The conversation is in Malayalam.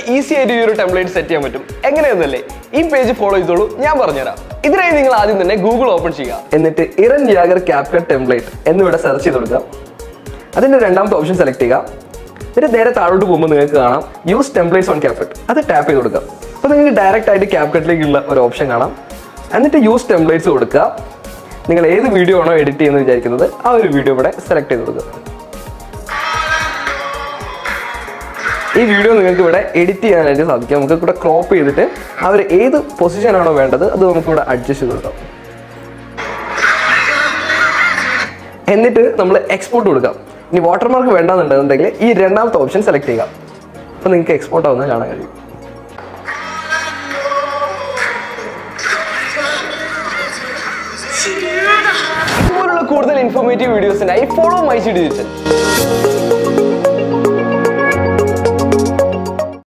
ഈസി ആയിട്ട് ഈ ഒരു ടെംപ്ലേറ്റ് സെറ്റ് ചെയ്യാൻ പറ്റും എങ്ങനെയെന്നല്ലേ ഈ പേജ് ഫോളോ ചെയ്തോളൂ ഞാൻ പറഞ്ഞുതരാം ഇതിനായി നിങ്ങൾ ആദ്യം തന്നെ ഗൂഗിൾ ഓപ്പൺ ചെയ്യുക എന്നിട്ട് ഇറൻ ജാഗർ ക്യാപ്കട്ട് ടെംപ്ലേറ്റ് എന്നിവിടെ സെർച്ച് ചെയ്ത് കൊടുക്കുക അതിന്റെ രണ്ടാമത്തെ ഓപ്ഷൻ സെലക്ട് ചെയ്യുക എന്നിട്ട് നേരെ താഴോട്ട് പോകുമ്പോൾ നിങ്ങൾക്ക് കാണാം യൂസ് ടെംപ്ലേറ്റ്സ് ഓൺ ക്യാപ്കട്ട് അത് ടാപ്പ് ചെയ്ത് കൊടുക്കുക അപ്പോൾ നിങ്ങൾക്ക് ഡയറക്റ്റ് ആയിട്ട് ക്യാപ്കട്ടിലേക്കുള്ള ഒരു ഓപ്ഷൻ കാണാം എന്നിട്ട് യൂസ് ടെംപ്ലേറ്റ്സ് കൊടുക്കുക നിങ്ങൾ ഏത് വീഡിയോ ആണോ എഡിറ്റ് ചെയ്യുന്നത് വിചാരിക്കുന്നത് ആ ഒരു വീഡിയോ ഇവിടെ സെലക്ട് ചെയ്ത് കൊടുക്കുക ഈ വീഡിയോ നിങ്ങൾക്ക് ഇവിടെ എഡിറ്റ് ചെയ്യാനായിട്ട് സാധിക്കും നമുക്ക് ഇവിടെ ക്രോപ്പ് ചെയ്തിട്ട് അവർ ഏത് പൊസിഷൻ ആണോ വേണ്ടത് അത് നമുക്ക് ഇവിടെ അഡ്ജസ്റ്റ് ചെയ്ത് കൊടുക്കാം എന്നിട്ട് നമ്മൾ എക്സ്പോർട്ട് കൊടുക്കാം ഇനി വാട്ടർമാർക്ക് വേണ്ടെന്നുണ്ടെന്നുണ്ടെങ്കിൽ ഈ രണ്ടാമത്തെ ഓപ്ഷൻ സെലക്ട് ചെയ്യുക അപ്പോൾ നിങ്ങൾക്ക് എക്സ്പോർട്ട് ആവുന്നത് കാണാൻ കഴിയും ഇതുപോലുള്ള കൂടുതൽ ഇൻഫോർമേറ്റീവ് വീഡിയോസിനായി ഫോളോ മൈ ഡിജിറ്റൽ